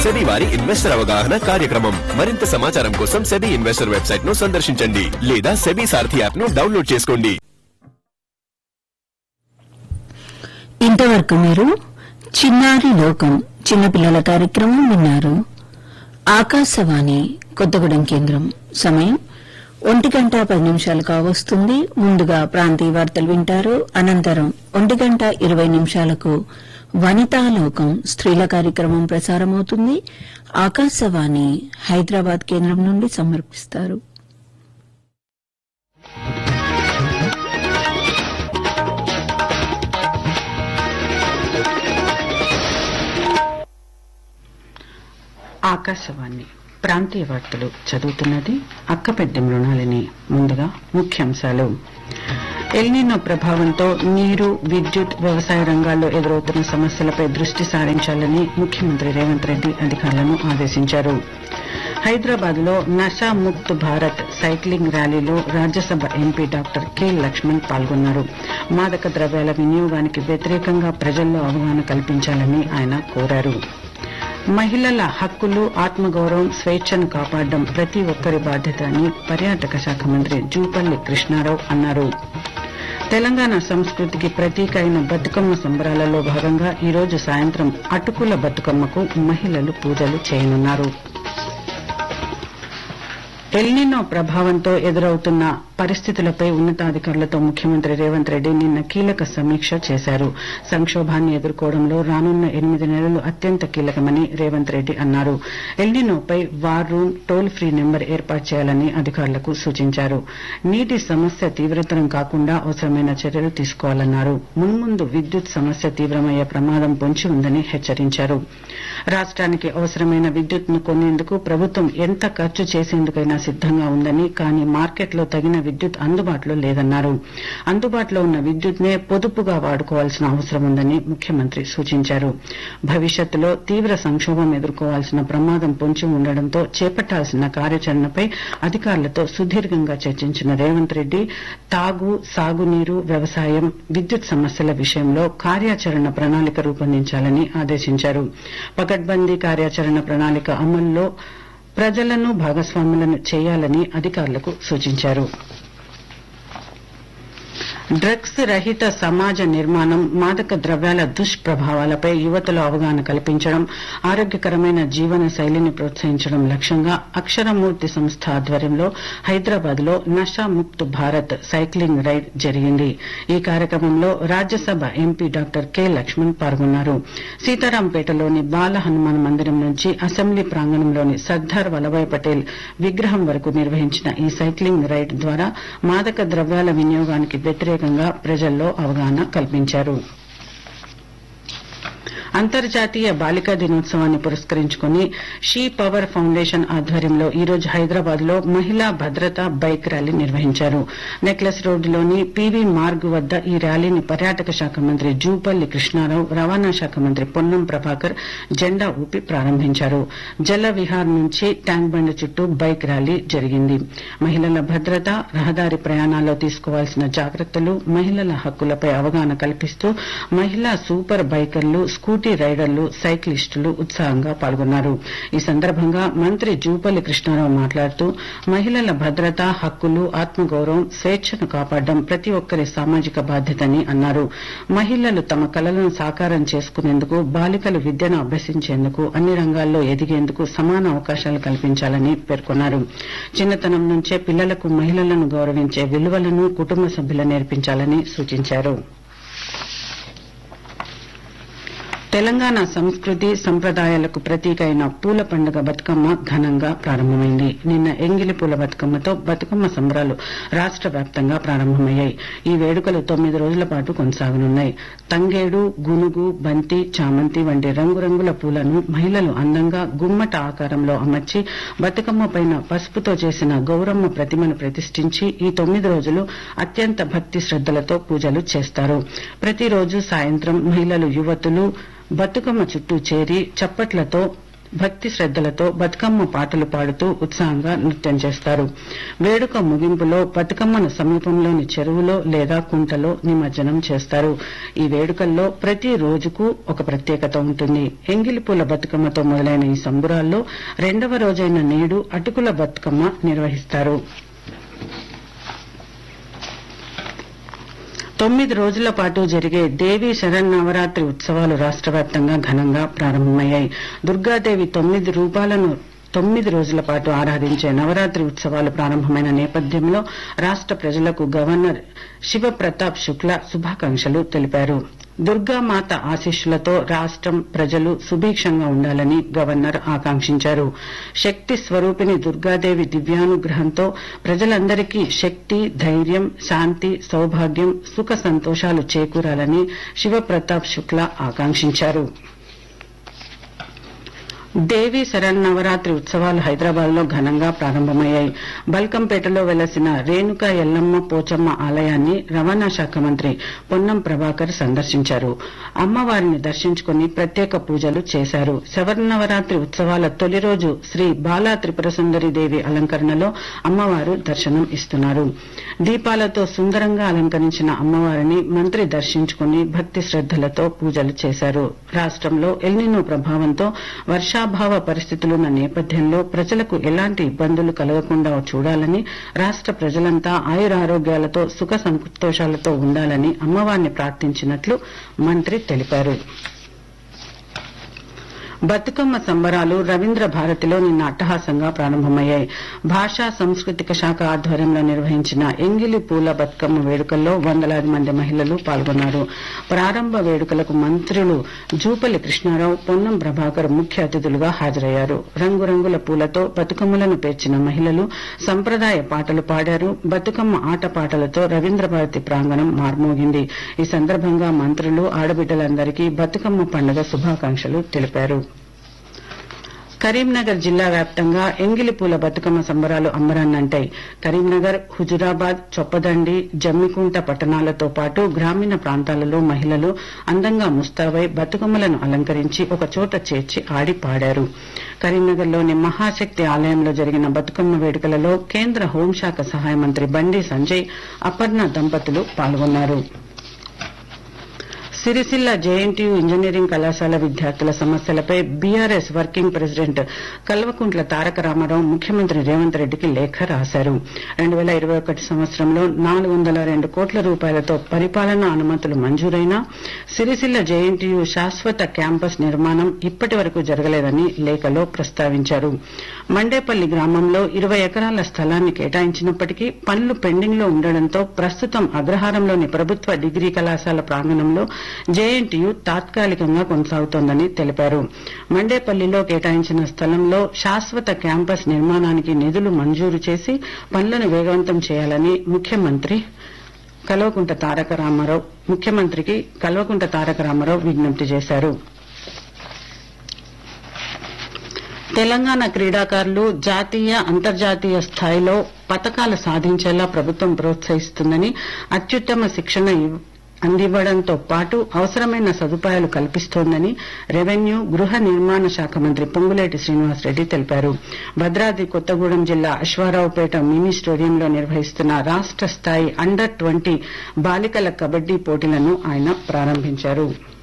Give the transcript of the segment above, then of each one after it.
SEBI వారి investor అవగాహన కార్యక్రమం మరింత సమాచారం కోసం సెబీ ఇన్వెస్టర్ వెబ్సైట్ ను సందర్శించండి లేదా సెబీ సారథి యాప్ ను డౌన్లోడ్ చేసుకోండి ఇంతవరకు మీరు చిన్నారి లోకం చిన్నపిల్లల కార్యక్రమం విన్నారు ఆకాశవాణి కొత్తగూడెం కేంద్రం సమయం ఒంటి గంట పది నిమిషాలు కావస్తుంది ముందుగా ప్రాంతీయ వార్తలు వింటారు అనంతరం ఒంటి గంట ఇరవై నిమిషాలకు వనితా లోకం స్త్రీల కార్యక్రమం ప్రసారమవుతుంది ఆకాశవాణి హైదరాబాద్ కేంద్రం నుండి సమర్పిస్తారు ఆకాశవాణి ప్రాంతీయ వార్తలు చదువుతున్నది అక్కపెద్ది మృణాలిని ముందుగా ముఖ్యాంశాలు ఎల్నినో ప్రభావంతో నీరు విద్యుత్ వ్యవసాయ రంగాల్లో ఎదురవుతున్న సమస్యలపై దృష్టి సారించాలని ముఖ్యమంత్రి రేవంత్ రెడ్డి అధికారులను ఆదేశించారు హైదరాబాద్ లో నషా ముక్త్ భారత్ సైక్లింగ్ ర్యాలీలో Rajya Sabha MP doctor K Laxman పాల్గొన్నారు మాదక ద్రవ్యాల వినియోగానికి వ్యతిరేకంగా ప్రజల్లో అవగాహన కల్పించాలని ఆయన కోరారు మహిళల హక్కులు ఆత్మగౌరవం స్వేచ్ఛను కాపాడడం ప్రతి ఒక్కరి బాధ్యత అని పర్యాటక శాఖ మంత్రి జూపల్లి కృష్ణారావు అన్నారు తెలంగాణ సంస్కృతికి ప్రతీక అయిన బతుకమ్మ సంబరాలలో భాగంగా ఈ రోజు సాయంత్రం అటుకుల బతుకమ్మకు మహిళలు పూజలు చేయనున్నారు ఎల్నినో ప్రభావంతో ఎదురవుతున్న పరిస్థితులపై ఉన్నతాధికారులతో ముఖ్యమంత్రి రేవంత్ రెడ్డి నిన్న కీలక సమీక్ష చేశారు సంక్షోభాన్ని ఎదుర్కోవడంలో రానున్న ఎనిమిది నెలలు అత్యంత కీలకమని రేవంత్ రెడ్డి అన్నారు ఎల్నినోపై war room toll free number ఏర్పాటు చేయాలని అధికారులకు సూచించారు నీటి సమస్య తీవ్రతరం కాకుండా అవసరమైన చర్యలు తీసుకోవాలన్నారు మున్ముందు విద్యుత్ సమస్య తీవ్రమయ్యే ప్రమాదం పొంచి ఉందని హెచ్చరించారు రాష్ట్రానికి అవసరమైన విద్యుత్ను కొనేందుకు ప్రభుత్వం ఎంత ఖర్చు చేసేందుకైనా సిద్దంగా ఉందని కానీ మార్కెట్లో తగిన విద్యుత్ అందుబాటులో లేదన్నారు అందుబాటులో ఉన్న విద్యుత్నే పొదుపుగా వాడుకోవాల్సిన అవసరం ఉందని ముఖ్యమంత్రి సూచించారు భవిష్యత్తులో తీవ్ర సంక్షోభం ఎదుర్కోవాల్సిన ప్రమాదం పొంచి ఉండడంతో చేపట్టాల్సిన కార్యాచరణపై అధికారులతో సుదీర్ఘంగా చర్చించిన రేవంత్ రెడ్డి తాగు సాగునీరు వ్యవసాయం విద్యుత్ సమస్యల విషయంలో కార్యాచరణ ప్రణాళిక రూపొందించాలని ఆదేశించారు పకడ్బందీ కార్యాచరణ ప్రణాళిక అమల్లో ప్రజలను భాగస్వాములను చేయాలని అధికారులకు సూచించారు డ్రగ్స్ రహిత సమాజ నిర్మాణం మాదక ద్రవ్యాల దుష్ప్రభావాలపై యువతలో అవగాహన కల్పించడం ఆరోగ్యకరమైన జీవన శైలిని ప్రోత్సహించడం లక్ష్యంగా అక్షరమూర్తి సంస్థ ఆధ్వర్యంలో హైదరాబాద్ లో నషా ముక్త్ భారత్ సైక్లింగ్ రైడ్ జరిగింది ఈ కార్యక్రమంలో Rajya Sabha MP doctor K Laxman పాల్గొన్నారు సీతారాంపేటలోని బాల హనుమాన్ మందిరం నుంచి అసెంబ్లీ ప్రాంగణంలోని సర్దార్ వల్లభాయ్ పటేల్ విగ్రహం వరకు నిర్వహించిన ఈ సైక్లింగ్ రైడ్ ద్వారా మాదక ద్రవ్యాల వినియోగానికి వ్యతిరేకంగా ప్రజల్లో అవగాహన కల్పించారు అంతర్జాతీయ బాలికా దినోత్సవాన్ని పురస్కరించుకుని షీ పవర్ ఫౌండేషన్ ఆధ్వర్యంలో ఈ రోజు హైదరాబాద్ లో మహిళా భద్రత బైక్ ర్యాలీ నిర్వహించారు నెక్లెస్ రోడ్డులోని పీవీ మార్గ్ వద్ద ఈ ర్యాలీని పర్యాటక శాఖ మంత్రి జూపల్లి కృష్ణారావు రవాణా శాఖ మంత్రి పొన్నం ప్రభాకర్ జెండా ఊపి ప్రారంభించారు జల విహార్ నుంచి ట్యాంక్ బండ్ చుట్టూ బైక్ ర్యాలీ జరిగింది మహిళల భద్రత రహదారి ప్రయాణాల్లో తీసుకోవాల్సిన జాగ్రత్తలు మహిళల హక్కులపై అవగాహన కల్పిస్తూ మహిళా సూపర్ బైకర్లు స్కూటీ రైడర్లు సైక్లిస్టులు ఉత్సాహంగా పాల్గొన్నారు ఈ సందర్భంగా మంత్రి జూపల్లి కృష్ణారావు మాట్లాడుతూ మహిళల భద్రత హక్కులు ఆత్మగౌరవం స్వేచ్ఛను కాపాడడం ప్రతి ఒక్కరి సామాజిక బాధ్యతని అన్నారు మహిళలు తమ కలలను సాకారం చేసుకునేందుకు బాలికలు విద్యను అభ్యసించేందుకు అన్ని రంగాల్లో ఎదిగేందుకు సమాన అవకాశాలు కల్పించాలని పేర్కొన్నారు చిన్నతనం నుంచే పిల్లలకు మహిళలను గౌరవించే విలువలను కుటుంబ సభ్యులు నేర్పించాలని సూచించారు తెలంగాణ సంస్కృతి సంప్రదాయాలకు ప్రతీక అయిన పూల పండుగ బతుకమ్మ ఘనంగా ప్రారంభమైంది నిన్న ఎంగిలి పూల బతుకమ్మతో బతుకమ్మ సంబరాలు రాష్ట వ్యాప్తంగా ప్రారంభమయ్యాయి ఈ వేడుకలు తొమ్మిది రోజుల పాటు కొనసాగనున్నాయి తంగేడు గునుగు బంతి చామంతి వంటి రంగురంగుల పూలను మహిళలు అందంగా గుమ్మట ఆకారంలో అమర్చి బతుకమ్మ పైన పసుపుతో చేసిన గౌరమ్మ ప్రతిమను ప్రతిష్ఠించి ఈ తొమ్మిది రోజులు అత్యంత భక్తి శ్రద్దలతో పూజలు చేస్తారు ప్రతిరోజు సాయంత్రం మహిళలు యువతులు బతుకమ్మ చుట్టూ చేరి చప్పట్లతో భక్తి శ్రద్దలతో బతుకమ్మ పాటలు పాడుతూ ఉత్సాహంగా నృత్యం చేస్తారు వేడుక ముగింపులో బతుకమ్మను సమీపంలోని చెరువులో లేదా కుంటలో నిమజ్జనం చేస్తారు ఈ వేడుకల్లో ప్రతి రోజుకు ఒక ప్రత్యేకత ఉంటుంది ఎంగిలిపూల బతుకమ్మతో మొదలైన ఈ సంబురాల్లో రెండవ రోజైన నేడు అటుకుల బతుకమ్మ నిర్వహిస్తారు తొమ్మిది రోజుల పాటు జరిగే దేవీ శరన్నవరాత్రి ఉత్సవాలు రాష్ట్ర వ్యాప్తంగా ఘనంగా ప్రారంభమయ్యాయి దుర్గాదేవి తొమ్మిది రూపాలను తొమ్మిది రోజుల పాటు ఆరాధించే నవరాత్రి ఉత్సవాలు ప్రారంభమైన నేపథ్యంలో రాష్ట్ర ప్రజలకు గవర్నర్ శివప్రతాప్ శుక్లా శుభాకాంక్షలు తెలిపారు దుర్గామాత ఆశీస్సులతో రాష్ట్రం ప్రజలు సుభిక్షంగా ఉండాలని గవర్నర్ ఆకాంక్షించారు శక్తి స్వరూపిణి దుర్గాదేవి దివ్యానుగ్రహంతో ప్రజలందరికీ శక్తి ధైర్యం శాంతి సౌభాగ్యం సుఖ సంతోషాలు చేకూరాలని శివప్రతాప్ శుక్లా ఆకాంక్షించారు దేవీ శరన్నవరాత్రి ఉత్సవాలు హైదరాబాద్ లో ఘనంగా ప్రారంభమయ్యాయి బల్కంపేటలో వెలసిన రేణుక ఎల్లమ్మ పోచమ్మ ఆలయాన్ని రవాణా శాఖ మంత్రి పొన్నం ప్రభాకర్ సందర్శించారు అమ్మవారిని దర్శించుకుని ప్రత్యేక పూజలు చేశారు శరన్నవరాత్రి ఉత్సవాల తొలి రోజు శ్రీ బాలా త్రిపుర సుందరి దేవి అలంకరణలో అమ్మవారు దర్శనం ఇస్తున్నారు దీపాలతో సుందరంగా అలంకరించిన అమ్మవారిని మంత్రి దర్శించుకుని భక్తి శ్రద్దలతో పూజలు చేశారు రాష్ట్రంలో ఎల్నినో ప్రభావంతో వర్షాభావ పరిస్థితులున్న నేపథ్యంలో ప్రజలకు ఎలాంటి ఇబ్బందులు కలగకుండా చూడాలని రాష్ట్ర ప్రజలంతా ఆయురారోగ్యాలతో సుఖ సంతోషాలతో ఉండాలని అమ్మవారిని ప్రార్థించినట్లు మంత్రి తెలిపారు బతుకమ్మ సంబరాలు రవీంద్ర భారతిలో నిన్న అట్టహాసంగా ప్రారంభమయ్యాయి భాషా సాంస్కృతిక శాఖ ఆధ్వర్యంలో నిర్వహించిన ఎంగిలి పూల బతుకమ్మ వేడుకల్లో వందలాది మంది మహిళలు పాల్గొన్నారు ప్రారంభ వేడుకలకు మంత్రులు జూపల్లి కృష్ణారావు పొన్నం ప్రభాకర్ ముఖ్య అతిథులుగా హాజరయ్యారు రంగురంగుల పూలతో బతుకమ్మలను పేర్చిన మహిళలు సంప్రదాయ పాటలు పాడారు బతుకమ్మ ఆటపాటలతో రవీంద్ర భారతి ప్రాంగణం మార్మోగింది ఈ సందర్భంగా మంత్రులు ఆడబిడ్డలందరికీ బతుకమ్మ పండుగ శుభాకాంక్షలు తెలిపారు కరీంనగర్ జిల్లా వ్యాప్తంగా ఎంగిలిపూల బతుకమ్మ సంబరాలు అమ్మరాన్నంటాయి కరీంనగర్ హుజురాబాద్ చొప్పదండి జమ్మికుంట పట్టణాలతో పాటు గ్రామీణ ప్రాంతాలలో మహిళలు అందంగా ముస్తాబై బతుకమ్మలను అలంకరించి ఒక చోట చేర్చి ఆడి పాడారు కరీంనగర్లోని మహాశక్తి ఆలయంలో జరిగిన బతుకమ్మ వేడుకలలో కేంద్ర హోంశాఖ సహాయ మంత్రి బండి సంజయ్ అపర్ణ దంపతులు పాల్గొన్నారు సిరిసిల్ల జేఎన్టీయూ ఇంజనీరింగ్ కళాశాల విద్యార్థుల సమస్యలపై బీఆర్ఎస్ వర్కింగ్ ప్రెసిడెంట్ కల్వకుంట్ల తారక రామారావు ముఖ్యమంత్రి రేవంత్ రెడ్డికి లేఖ రాశారు రెండు వేల ఇరవై ఒకటి సంవత్సరంలో నాలుగు వందల రెండు కోట్ల రూపాయలతో పరిపాలనా అనుమతులు మంజూరైనా సిరిసిల్ల జేఎన్టీయూ శాశ్వత క్యాంపస్ నిర్మాణం ఇప్పటి వరకు జరగలేదని లేఖలో ప్రస్తావించారు మండేపల్లి గ్రామంలో ఇరవై ఎకరాల స్థలాన్ని కేటాయించినప్పటికీ పనులు పెండింగ్ లో ఉండడంతో ప్రస్తుతం అగ్రహారంలోని ప్రభుత్వ డిగ్రీ కళాశాల ప్రాంగణంలో జేఎన్టీయూ తాత్కాలికంగా కొనసాగుతోందని తెలిపారు మండేపల్లిలో కేటాయించిన స్థలంలో శాశ్వత క్యాంపస్ నిర్మాణానికి నిధులు మంజూరు చేసి పనులను వేగవంతం చేయాలని ముఖ్యమంత్రి కల్వకుంట తారక రామారావు ముఖ్యమంత్రికి కల్వకుంట తారక రామారావు విజ్ఞప్తి చేశారు తెలంగాణ క్రీడాకారులు జాతీయ అంతర్జాతీయ స్థాయిలో పతకాలు సాధించేలా ప్రభుత్వం ప్రోత్సహిస్తుందని అత్యుత్తమ శిక్షణ ఇవ్- అందివ్వడంతో పాటు అవసరమైన సదుపాయాలు కల్పిస్తోందని రెవెన్యూ గృహ నిర్మాణ శాఖ మంత్రి పొంగులేటి శ్రీనివాసరెడ్డి తెలిపారు భద్రాద్రి కొత్తగూడెం జిల్లా అశ్వారావుపేట మినీ స్టేడియంలో నిర్వహిస్తున్న రాష్ట్ర స్థాయి అండర్ ట్వంటీ బాలికల కబడ్డీ పోటీలను ఆయన ప్రారంభించారు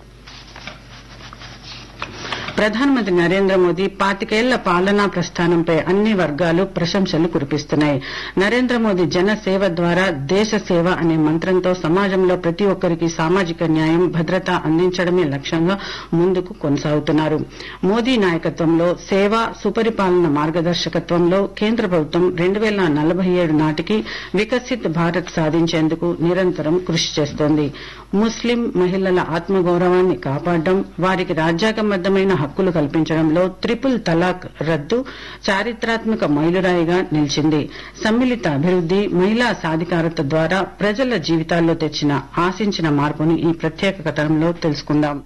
ప్రధానమంత్రి నరేంద్ర మోదీ పాతికేళ్ల పాలనా ప్రస్థానంపై అన్ని వర్గాలు ప్రశంసలు కురిపిస్తున్నాయి నరేంద్ర మోదీ జన సేవ ద్వారా దేశ సేవ అనే మంత్రంతో సమాజంలో ప్రతి ఒక్కరికి సామాజిక న్యాయం భద్రత అందించడమే లక్ష్యంగా ముందుకు కొనసాగుతున్నారు మోదీ నాయకత్వంలో సేవ సుపరిపాలన మార్గదర్శకత్వంలో కేంద్ర ప్రభుత్వం రెండు వేల నలభై ఏడు నాటికి వికసిత్ భారత్ సాధించేందుకు నిరంతరం కృషి చేస్తోంది ముస్లిం మహిళల ఆత్మగౌరవాన్ని కాపాడడం వారికి రాజ్యాంగబద్దమైన హక్కులు కల్పించడంలో త్రిపుల్ తలాక్ రద్దు చారిత్రాత్మక మైలురాయిగా నిలిచింది సమ్మిళిత అభివృద్ది మహిళా సాధికారత ద్వారా ప్రజల జీవితాల్లో తెచ్చిన ఆశించిన మార్పుని ఈ ప్రత్యేక కథనంలో తెలుసుకుందాం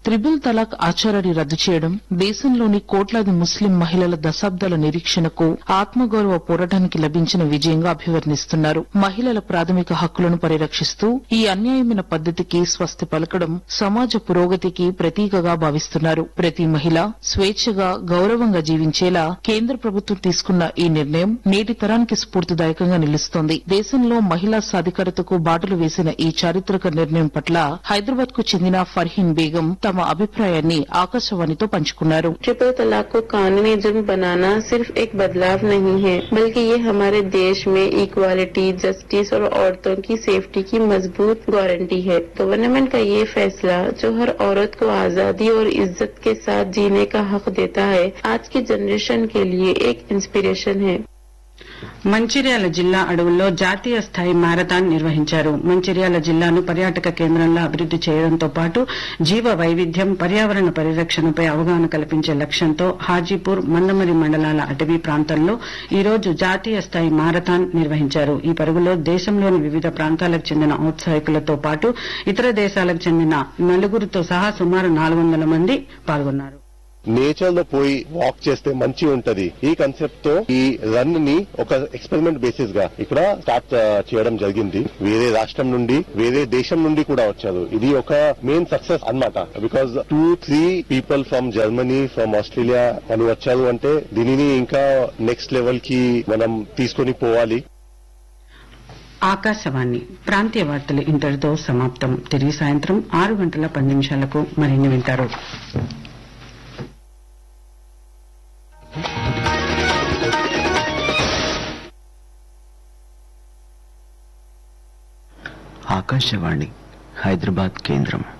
త్రిబుల్ తలాక్ ఆచారాన్ని రద్దు చేయడం దేశంలోని కోట్లాది ముస్లిం మహిళల దశాబ్దాల నిరీక్షణకు ఆత్మగౌరవ పోరాటానికి లభించిన విజయంగా అభివర్ణిస్తున్నారు మహిళల ప్రాథమిక హక్కులను పరిరక్షిస్తూ ఈ అన్యాయమైన పద్ధతికి స్వస్తి పలకడం సమాజ పురోగతికి ప్రతీకగా భావిస్తున్నారు ప్రతి మహిళ స్వేచ్ఛగా గౌరవంగా జీవించేలా కేంద్ర ప్రభుత్వం తీసుకున్న ఈ నిర్ణయం నేటి తరానికి స్ఫూర్తిదాయకంగా నిలుస్తోంది దేశంలో మహిళా సాధికారతకు బాటలు వేసిన ఈ చారిత్రక నిర్ణయం పట్ల హైదరాబాద్ కు చెందిన ఫర్హీన్ బేగం తమ అభిప్రాయాన్ని ఆకాశవాణితో పంచుకున్నారు ट्रिपल तलाक को कानूनी जुर्म बनाना सिर्फ एक बदलाव नहीं है बल्कि ये हमारे देश में इक्वालिटी जस्टिस और औरतों की सेफ्टी की मजबूत गारंटी है गवर्नमेंट का ये फैसला जो हर औरत को आजादी और इज्जत के साथ जीने का हक देता है आज की जनरेशन के लिए एक इंस्पिरेशन है మంచిర్యాల జిల్లా అడవుల్లో జాతీయ స్థాయి మ్యారథాన్ నిర్వహించారు మంచిర్యాల జిల్లాను పర్యాటక కేంద్రంలో అభివృద్ది చేయడంతో పాటు జీవ వైవిధ్యం పర్యావరణ పరిరక్షణపై అవగాహన కల్పించే లక్ష్యంతో హాజీపూర్ మందమరి మండలాల అటవీ ప్రాంతంలో ఈ రోజు జాతీయ స్థాయి మారథాన్ నిర్వహించారు ఈ పరుగులో దేశంలోని వివిధ ప్రాంతాలకు చెందిన ఔత్సాహికులతో పాటు ఇతర దేశాలకు చెందిన నలుగురితో సహా సుమారు నాలుగు వందల మంది పాల్గొన్నారు నేచర్ లో పోయి వాక్ చేస్తే మంచి ఉంటది ఈ కాన్సెప్ట్ తో ఈ రన్ ని ఒక ఎక్స్పెరిమెంట్ బేసిస్ గా ఇక్కడ స్టార్ట్ ఆ, చేయడం జరిగింది వేరే రాష్ట్రం నుండి వేరే దేశం నుండి కూడా వచ్చారు ఇది ఒక మెయిన్ సక్సెస్ అన్నమాట because two three people from Germany from Australia అని వచ్చారు అంటే దీనిని ఇంకా నెక్స్ట్ లెవెల్ కి మనం తీసుకొని పోవాలి ఆకాశవాణి ప్రాంతీయ వార్తలు ఇంతటితో సమాప్తం తిరిగి సాయంత్రం ఆరు గంటల పది నిమిషాలకు మరిన్ని వింటారు ఆకాశవాణి హైదరాబాద్ కేంద్రం